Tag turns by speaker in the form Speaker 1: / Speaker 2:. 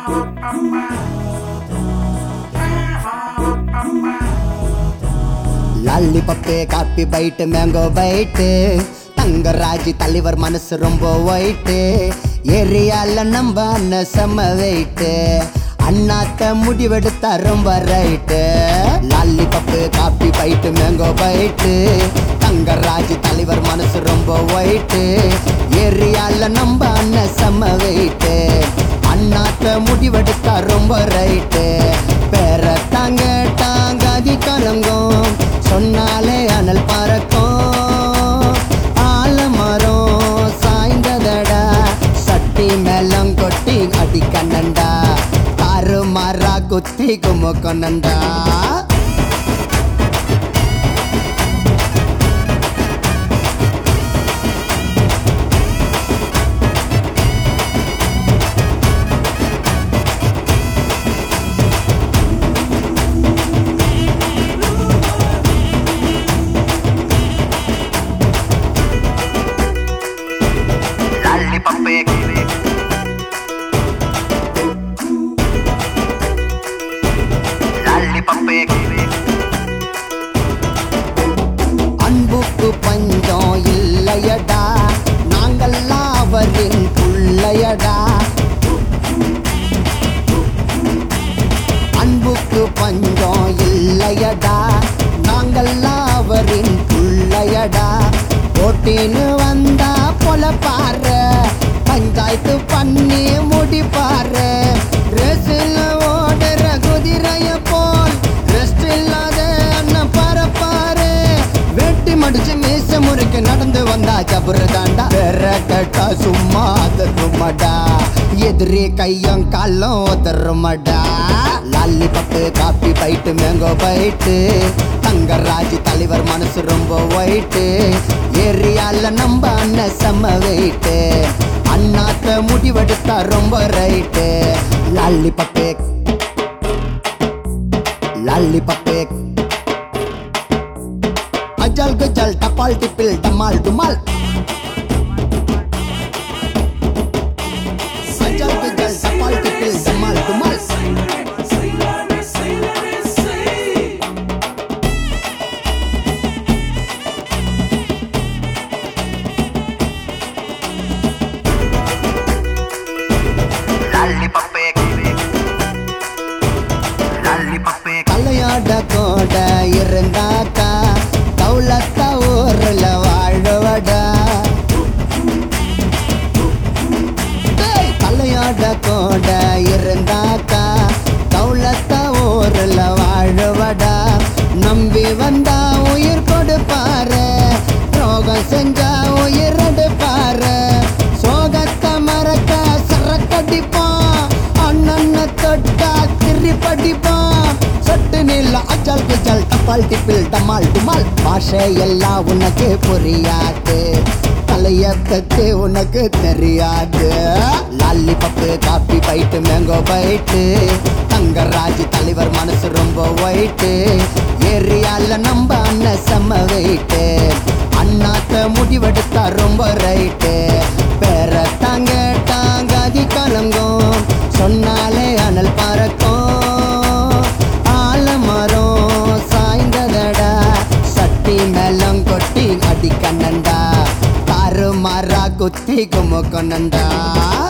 Speaker 1: லாலி lollipop coffee bite mango bite தங்கராஜி தலைவர் மனசு ரொம்ப ஒயிட்டு ஏரியால நம்ம அண்ணன் செம்ம வெயிட்டு அண்ணாத்த முடிவெடுத்தா ரொம்ப right lollipop coffee bite mango bite தங்கராஜி தலைவர் மனசு ரொம்ப ஒயிட்டு ஏரியால நம்ம அண்ணன் செம்ம வெயிட்டு அண்ணாத்த முடிவெடுத்தா ரொம்ப ரைட்டு பேர தாங்க தாங்காதி கலங்கும் சொன்னாலே அனல் பறக்கும் ஆலமரம் சாய்ந்ததடா சட்டி மேலம் கொட்டி அடி கண்ணண்டா தாறு மாறா குத்தி குமுக்கொண்டா அன்புக்கு பஞ்சம் இல்லையடா நாங்கள்லாம் அவரின் புள்ளையடா அன்புக்கு பஞ்சம் இல்லையடா நாங்கள்லாம் அவரின் புள்ளையடா போட்டின்னு வந்தா பொல பாரு பஞ்சாயத்து பண்ணி முடிப்பாரு ரேசில் ஓடுற குதிரைய போல் ரெஸ்ட் இல்லாத அண்ணன் பரப்பாரு வெட்டி மடிச்சு மீச முறைக்கு நடந்து வந்தா ஜபுரு தாண்டா வேற கேட்டா சும்மா அதருமடா எதிரி கையும் காலும் உதருமடா lollipop coffee bite mango bite தங்கராஜி தலைவர் மனசு ரொம்ப ஒயிட்டு ஏரியால நம்ம அண்ணன் செம்ம வெயிட்டு அண்ணாத்த முடிவெடுத்தா ரொம்ப ரைட்டு லாலி பப்பு லாலி பப்பு அஜால் கஜால் டபால் டிப்பில் டமால் டுமால் அஜால் கஜால் டபால் டிப்பில் டமால் டுமால் தலையாட கோட இருந்தாக்கா தௌலத்த ஊர்ல வாழ்வடா டேய், தலையாட கோட இருந்தாக்கா தௌலத்த ஊர்ல வாழ்வடா நம்பி வந்தா உயிர் கொடுப்பாரு ரோகம் செஞ்சா உயிர் எடுப்பாரு சோகத்தை மறக்க சரக்கடிப்பான் அண்ணன்னு தொட்டா திரி படிப்பான் சொட்டு நீல அச்சல் குச்சல் டப்பால் டிப்பில் டமால் டுமால் பாஷை எல்லாம் உனக்கு புரியாது தலைய பத்து உனக்கு தெரியாது lollipop coffee bite mango bite தங்கராஜி தலைவர் மனசு ரொம்ப ஒயிட்டு ஏரியால நம்ம அண்ணன் செம்ம வெயிட்டு அண்ணாத்த முடிவெடுத்தா ரொம்ப ரைட்டு பேர தாங்க தாங்காதி கலங்கும் சொன்னாலே அனல் பறக்கும் ஆலமரம் சாய்ந்ததடா சட்டி மேலம் கொட்டி அடி கண்ணண்டா தாறு மாறா குத்தி குமுக்கொண்டா